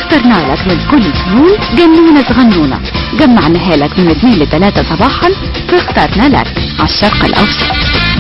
واخترنا لك من كل الفنون جنونة صغنونة جمعناها لك من 2 ل 3 صباحا فاخترنا لك على الشرق الأوسط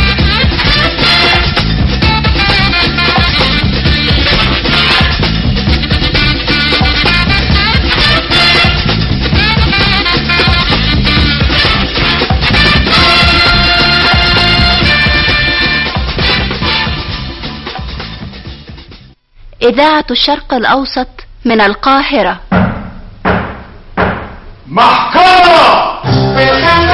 إذاعة الشرق الأوسط من القاهرة محكمة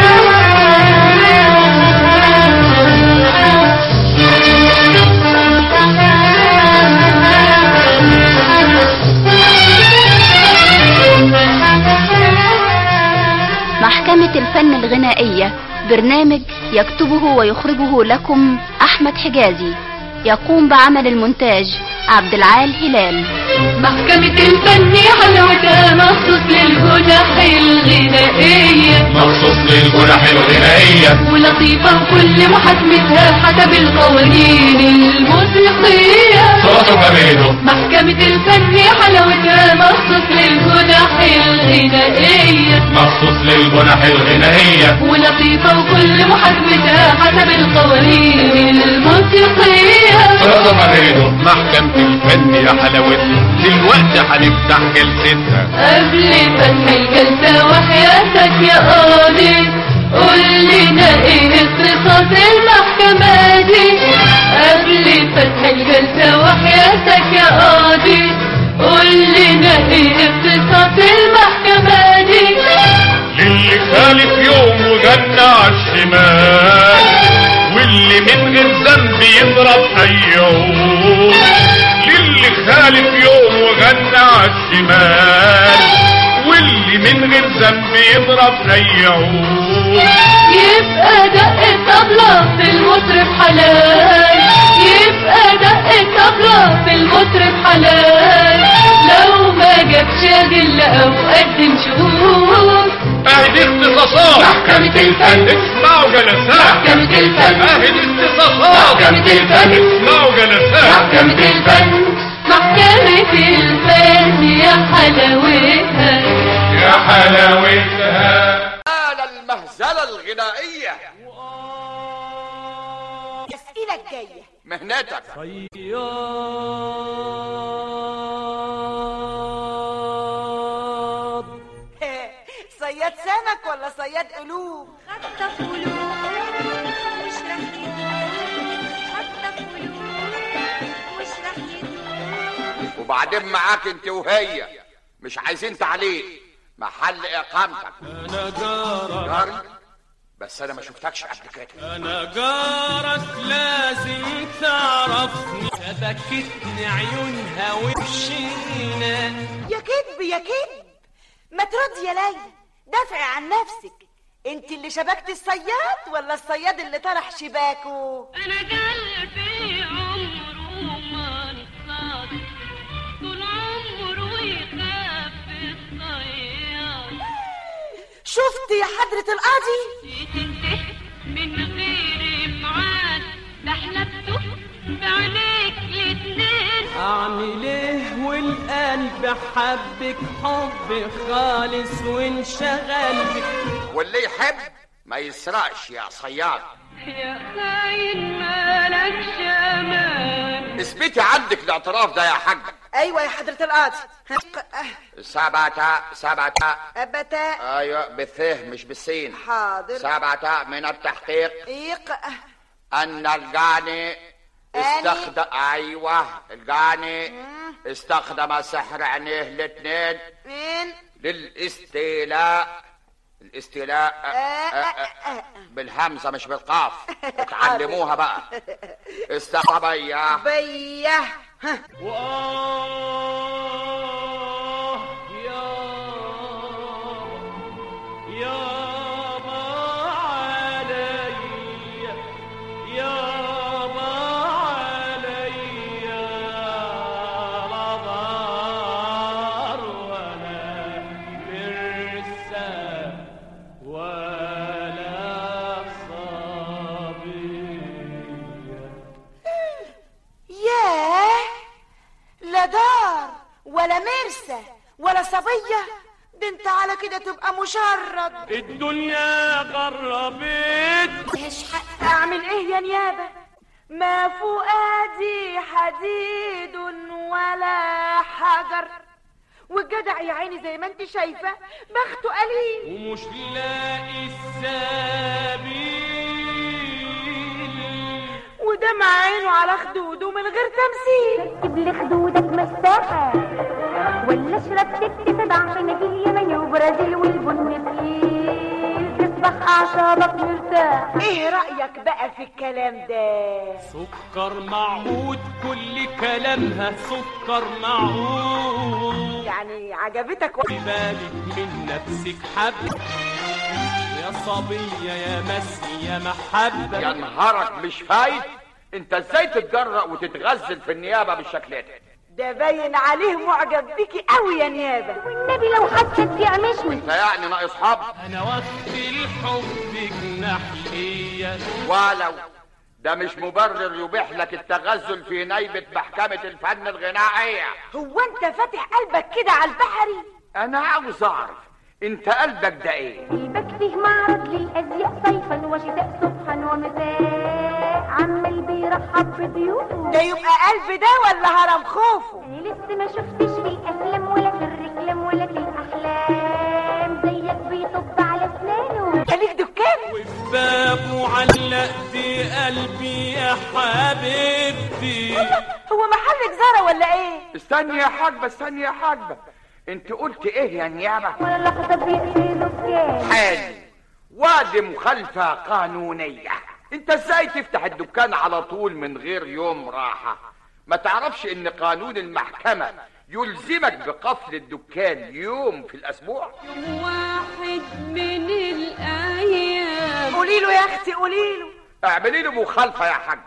محكمة الفن الغنائية برنامج يكتبه ويخرجه لكم أحمد حجازي يقوم بعمل المونتاج عبد العال هلال محكمة الفن حلاوتها مخصوص للجنح الغنائية مخصوص للجنح الغنائية ولطيفة وكل محاكمتها حسب القوانين الموسيقية صوته بينه محكمة الفن حلاوتها مخصوص للجنح الغنائية مخصوص للجنح الغنائية ولطيفة وكل محاكمتها حسب القوانين الموسيقية صوته بينه محكمة الفن يا حلاوتها دلوقتي هنفتح جلستها قبل فتح الجلسة وحياتك يا قاضي قول لنا ايه اختصاص المحكمة دي قبل فتح الجلسة وحياتك يا قاضي قول لنا ايه اختصاص المحكمة دي للي خالف يوم وجنة عالشمال واللي من غير ذنب يضرب اي عود للي خالف يوم وغنى عالشمال واللي من غير ذنب يضرب اي عود يبقى دق الطبلة في المطرب حلال يبقى دق الطبلة في المطرب حلال لو ما جابش ادلة او قدم شهود اهدي اختصاصات محكمة الفن. اسمعوا جلسات محكمة الفن. اهدي اختصاصات محكمة الفن. اسمعوا جلسات محكمة الفن محكمة الفن يا حلاوتها يا حلاوتها آل المهزلة الغنائية الأسئلة الجاية مهنتك صياد سمك ولا صياد قلوب حتى قلوب مش رح يدوم حتى قلوب مش رح يدوم وبعدين معاك انت وهي مش عايزين تعليق محل اقامتك انا جارك جاري بس انا ما شفتكش قبل كده انا جارك لازم تعرفني سبكتني عيونها وبشينا يا كذب يا كذب ما ترد يا ليلى دافعي عن نفسك انت اللي شبكت الصياد ولا الصياد اللي طرح شباكه انا قلبي عمره ما انصاد طول عمره يخاف الصياد شفت يا حضرة القاضي تنتهي من غير ميعاد ده حلفته بعينيك الاتنين اعمل ايه والقلب حبك حب خالص وانشغل بك واللي يحب ما يسرقش يا صياد يا خاين مالكش امان اثبتي عندك الاعتراف ده يا حاج ايوه يا حضرة القاضي سبعة سبعة ابتا ايوه بالثه مش بالسين حاضر سبعة من التحقيق ايق ان الجاني استخدم ايوه الجاني استخدم سحر عينيه الاثنين مين للاستيلاء الاستيلاء آه، آه، آه، بالهمزه مش بالقاف اتعلموها بقى استقبية بيه ها وآه يا يابا علي يابا علي نظر ولا مرسى ولا صبيه ياه لا ولا مرسى ولا صبية ده انت على كده تبقى مشرد الدنيا غربت مش حق اعمل ايه يا نيابة ما فؤادي حديد ولا حجر والجدع يا عيني زي ما انت شايفة بخته قليل ومش لاقي السبيل ودمع عينه على خدوده من غير تمثيل ركب لخدودك مساحة ولا اشرب ست سبع فناجيل يمني وبرازيل والبن تقيل تصبح اعصابك مرتاح ايه رأيك بقى في الكلام ده سكر معهود كل كلامها سكر معهود يعني عجبتك و... في بالك من نفسك حب يا صبية يا مسي يا محبة يا نهارك مش فايت انت ازاي تتجرأ وتتغزل في النيابة بالشكل ده ده باين عليه معجب بيكي قوي يا نيابة والنبي لو حسك يعمشني انت يعني ناقص حب انا وقت الحب جناحية ولو ده مش مبرر يبيح لك التغزل في نيبة محكمة الفن الغنائية هو انت فاتح قلبك كده على البحري انا عاوز اعرف انت قلبك ده ايه قلبك فيه معرض للازياء صيفا وشتاء صبحا ومساء عمال بيرحب بضيوفه ده يبقى قلب ده ولا هرم خوفه أنا لسه ما شفتش في الافلام ولا في الركلام ولا في الاحلام زيك بيطب على اسنانه انت ليك دكان وفي بابه علقت قلبي يا حبيبتي هو محل جزارة ولا ايه استني يا حاجبة استني يا حاجبة انت قلت ايه يا نيابة ولا لحظه بيقفل دكان حالي وادي مخالفة قانونية انت ازاي تفتح الدكان على طول من غير يوم راحة ما تعرفش ان قانون المحكمة يلزمك بقفل الدكان يوم في الاسبوع واحد من الايام قولي له يا اختي قولي له اعملي له مخالفة يا حاج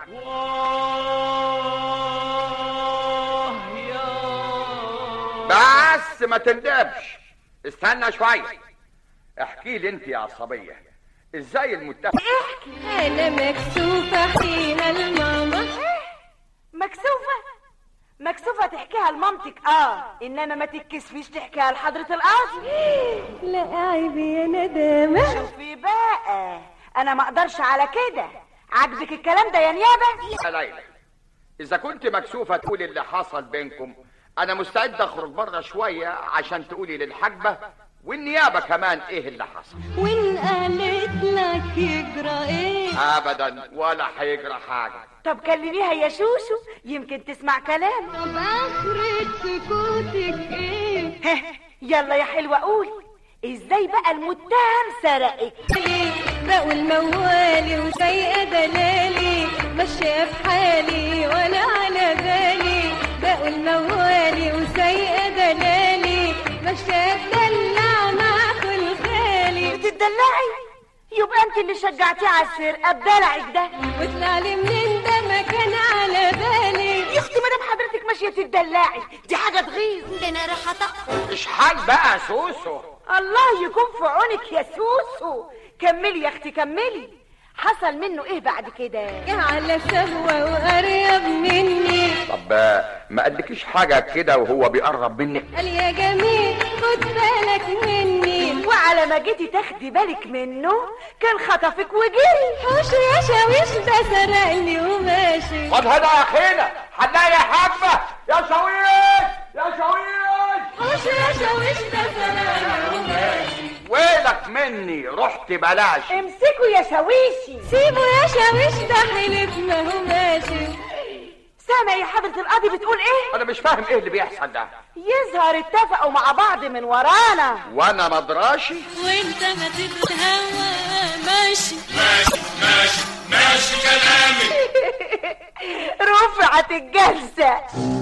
واه يا بس ما تندبش استنى شوية احكي لي انت يا صبية ازاي المتهم انا مكسوفه حين الماما مكسوفة مكسوفة تحكيها لمامتك اه انما ما تتكسفيش تحكيها لحضرة القاضي لا عيب يا ندامه شوفي بقى انا ما اقدرش على كده عاجبك الكلام ده يا نيابة يا ليلى اذا كنت مكسوفة تقولي اللي حصل بينكم انا مستعد اخرج بره شوية عشان تقولي للحاجبة والنيابة كمان ايه اللي حصل وان قالت لك يجرى ايه ابدا ولا هيجرى حاجة طب كلميها يا شوشو يمكن تسمع كلام طب اخرة سكوتك ايه يلا يا حلوة قول ازاي بقى المتهم سرقك بقول موالي وسايقة دلالي ماشية بحالي ولا على بالي بقول موالي وسايقة دلالي ماشية بدلع مع كل خالي بتدلعي يبقى انت اللي شجعتيه على السرقة بدلعك ده وطلع لي منين ده ما كان على بالي يا اختي مادام حضرتك ماشية تدلعي دي حاجة تغيظ ده انا راح اطق اشحال بقى يا سوسو الله يكون في عونك يا سوسو كملي يا اختي كملي حصل منه ايه بعد كده على سهوة وقريب مني طب آه، ما قدكيش حاجة كده وهو بيقرب منك قال يا جميل خد بالك مني وعلى ما جيتي تاخدي بالك منه كان خطفك وجري حوش يا شاويش ده سرقني وماشي خد هنا يا اخينا حلاقي يا حبة يا شويش يا شويش حوش يا شاويش ده سرقني وماشي ويلك مني رحت بلاش امسكوا يا شاويشي سيبه يا شاويش ده حلف ما هو ماشي سامع يا حضرة القاضي بتقول ايه انا مش فاهم ايه اللي بيحصل ده يظهر اتفقوا مع بعض من ورانا وانا مدراشي وانت ما تتهوى ماشي رفعت الجلسة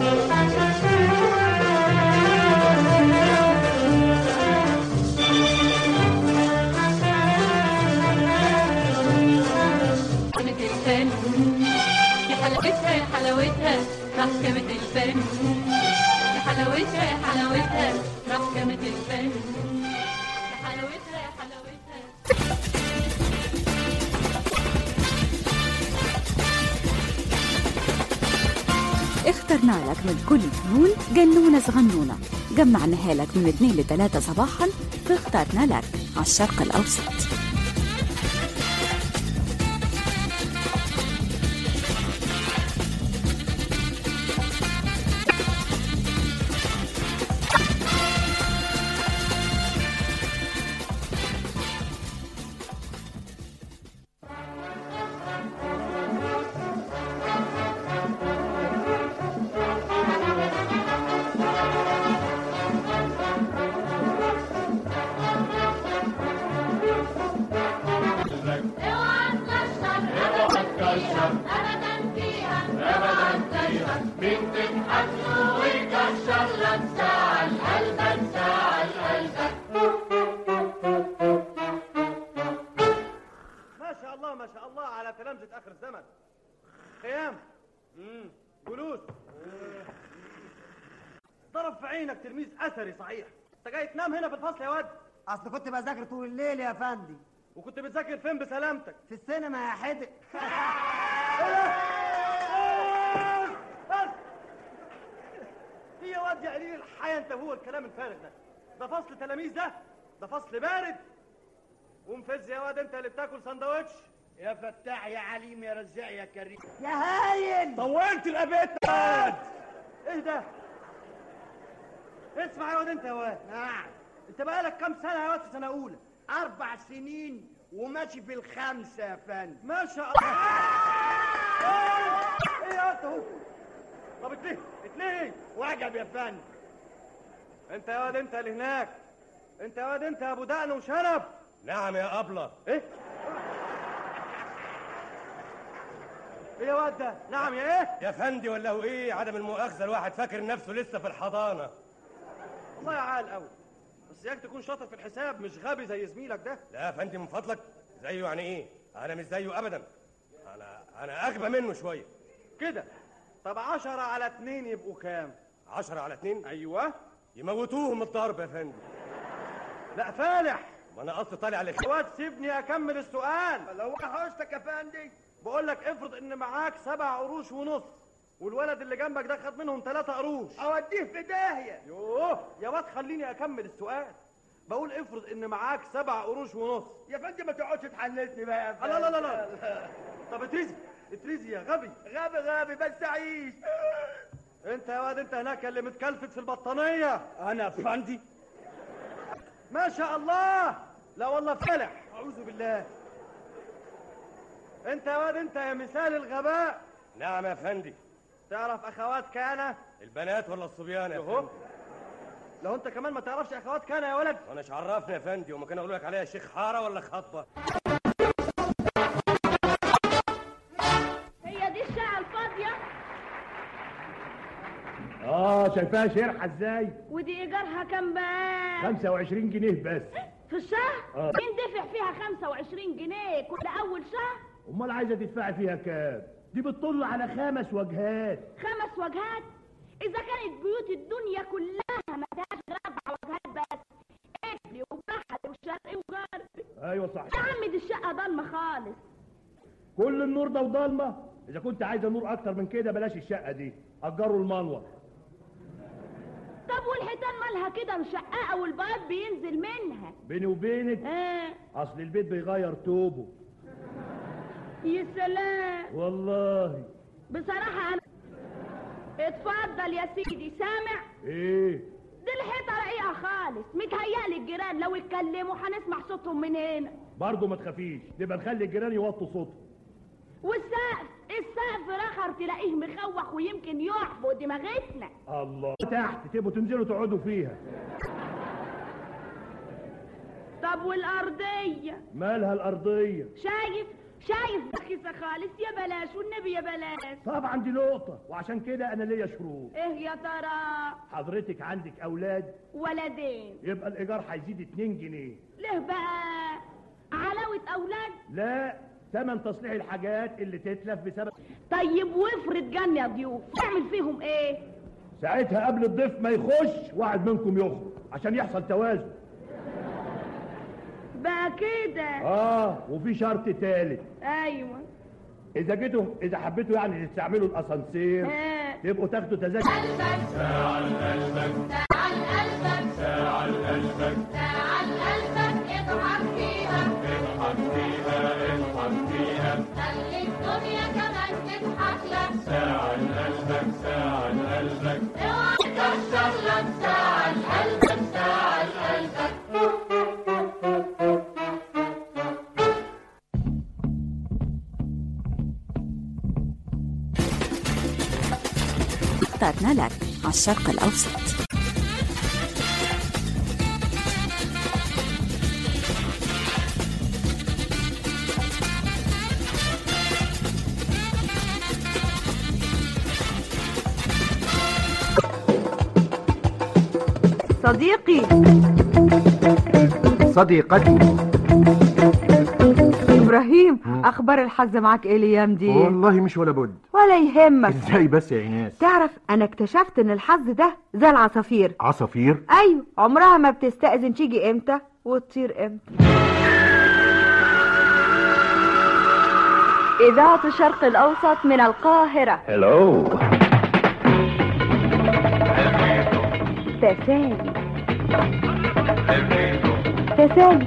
محكمة الفن يا حلاوتها يا حلاوتها محكمة الفن يا حلاوتها يا حلاوتها محكمة الفن يا حلاوتها يا حلاوتها اختر اخترنا لك من كل الفنون جنونة صغنونة جمعناها لك من 2 ل 3 صباحا في اخترنا لك على الشرق الأوسط اوعى تكشر اوعى تكشر ابدا فيها ابدا فيها مين تضحك له ويكشر لك زعل قلبك زعل قلبك ما شاء الله ما شاء الله على تلامذة آخر الزمن قيام مم. جلوس ضرب في عينك تلميذ أثري صحيح أنت جاي تنام هنا في الفصل يا واد اصل كنت بذاكر طول الليل يا فندي وكنت بتذاكر فين بسلامتك في السينما يا حدق بس هي واد يا قليل الحياة انت هو الكلام الفارغ ده ده فصل تلاميذ ده ده فصل بارد قوم فز يا واد انت اللي بتاكل سندوتش يا فتاح يا عليم يا رزاق يا كريم يا هايل طولت الابيت واد ايه ده اسمع يا واد انت يا واد نعم انت بقالك كام سنه يا واد في سنه اولى اربع سنين وماشي في الخمسه يا فندم ما شاء الله ايه يا واد اهو طب اتنين اتنين وعجب يا فندم انت يا واد انت اللي هناك انت يا واد انت يا ابو دقن وشنب نعم يا ابله ايه ايه يا واد ده نعم يا ايه يا فندي ولا هو ايه عدم المؤاخذه الواحد فاكر نفسه لسه في الحضانه والله يا عال قوي بس ياك تكون شاطر في الحساب مش غبي زي زميلك ده لا يا فندي من فضلك زيه يعني ايه انا مش زيه ابدا انا انا اغبى منه شويه كده طب عشرة على اتنين يبقوا كام عشرة على اتنين ايوه يموتوهم الضرب يا فندي لا فالح ما انا اصلي طالع على واد سيبني اكمل السؤال لو حوشتك يا فندم بقول لك افرض ان معاك سبع قروش ونص والولد اللي جنبك ده خد منهم ثلاثة قروش اوديه في داهيه يوه يا واد خليني اكمل السؤال بقول افرض ان معاك سبع قروش ونص يا فندم ما تقعدش تحنسني بقى يا لا لا لا فندم. لا طب اتريزي اتريزي يا غبي غبي غبي بس عيش انت يا واد انت هناك اللي متكلفت في البطانية انا فندي ما شاء الله لا والله فلح اعوذ بالله انت يا واد انت يا مثال الغباء نعم يا فندي تعرف اخوات كان البنات ولا الصبيان يا يهو. فندي لو انت كمان ما تعرفش اخوات كان يا ولد وانا مش عرفني يا فندي وما كان اقول لك عليها شيخ حاره ولا خطبه هي دي الشقة الفاضية اه شايفاها شرحه ازاي ودي ايجارها كام بقى 25 جنيه بس في الشهر آه. مين دفع فيها 25 جنيه كل اول شهر امال عايزه تدفعي فيها كام دي بتطل على خمس وجهات خمس وجهات اذا كانت بيوت الدنيا كلها ما فيهاش غير اربع وجهات بس قبلي وبحري وشرقي وغربي ايوه صح يا عم دي الشقه ضلمه خالص كل النور ده وضلمه اذا كنت عايزه نور اكتر من كده بلاش الشقه دي اجروا المنور طب والحيطان مالها كده مشققه والباب بينزل منها بيني وبينك اه اصل البيت بيغير توبه يا سلام والله بصراحه انا اتفضل يا سيدي سامع ايه دي الحيطه رقيقه خالص متهيألي الجيران لو اتكلموا هنسمع صوتهم من هنا برضه ما تخافيش نبقى نخلي الجيران يوطوا صوتهم والسقف السقف رخر تلاقيه مخوخ ويمكن يحبط دماغتنا الله تحت تبقوا تنزلوا تقعدوا فيها طب والارضيه مالها الارضيه شايف شايف رخيصه خالص يا بلاش والنبي يا بلاش طبعا دي نقطه وعشان كده انا ليا شروط ايه يا ترى حضرتك عندك اولاد ولدين يبقى الايجار هيزيد 2 جنيه ليه بقى علاوه اولاد لا ثمن تصليح الحاجات اللي تتلف بسبب طيب وافرض جنة ضيوف تعمل فيهم ايه ساعتها قبل الضيف ما يخش واحد منكم يخرج عشان يحصل توازن بقى كده اه وفي شرط ثالث ايوه اذا جيتوا اذا حبيتوا يعني تستعملوا الاسانسير ها تبقوا تاخدوا تذاكر ساعة لقلبك ساعة لقلبك ساعة لقلبك ساعة لقلبك اضحك فيها اضحك فيها اضحك فيها خلي الدنيا كمان تضحك لك ساعة لقلبك ساعة لقلبك اوعى تكسر لك ساعة لقلبك ساعة لقلبك اخترنا لك على الشرق الأوسط صديقي صديقتي ابراهيم اخبار الحظ معاك ايه الايام دي والله مش ولا بد ولا يهمك ازاي بس يا ايناس تعرف انا اكتشفت ان الحظ ده زي العصافير عصافير ايوه عمرها ما بتستأذن تيجي امتى وتطير امتى إذاعة الشرق الأوسط من القاهرة هلو تسالي تسالي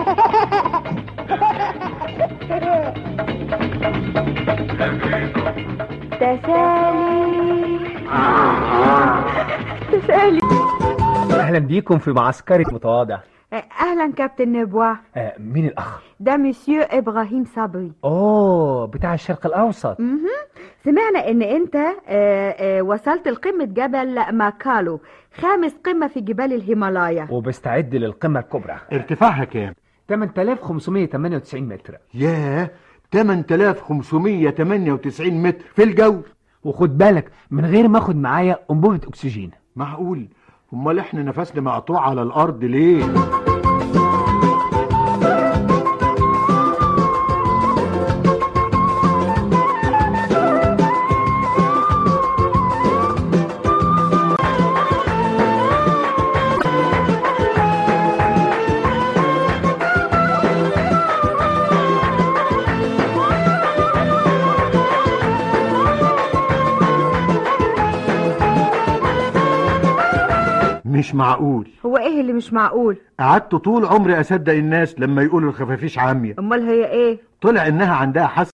تسالي تسالي اهلا بيكم في معسكري متواضع اهلا كابتن نبوة آه مين الاخ ده مسيو ابراهيم صبري اوه بتاع الشرق الاوسط مهم. سمعنا ان انت آه، آه، وصلت لقمة جبل ماكالو خامس قمة في جبال الهيمالايا وبستعد للقمه الكبرى ارتفاعها كام 8598 متر ياه 8598 متر في الجو وخد بالك من غير ما اخد معايا انبوبه اكسجين معقول امال احنا نفسنا مقطوع على الارض ليه مش معقول هو ايه اللي مش معقول قعدت طول عمري اصدق الناس لما يقولوا الخفافيش عاميه امال هي ايه طلع انها عندها حس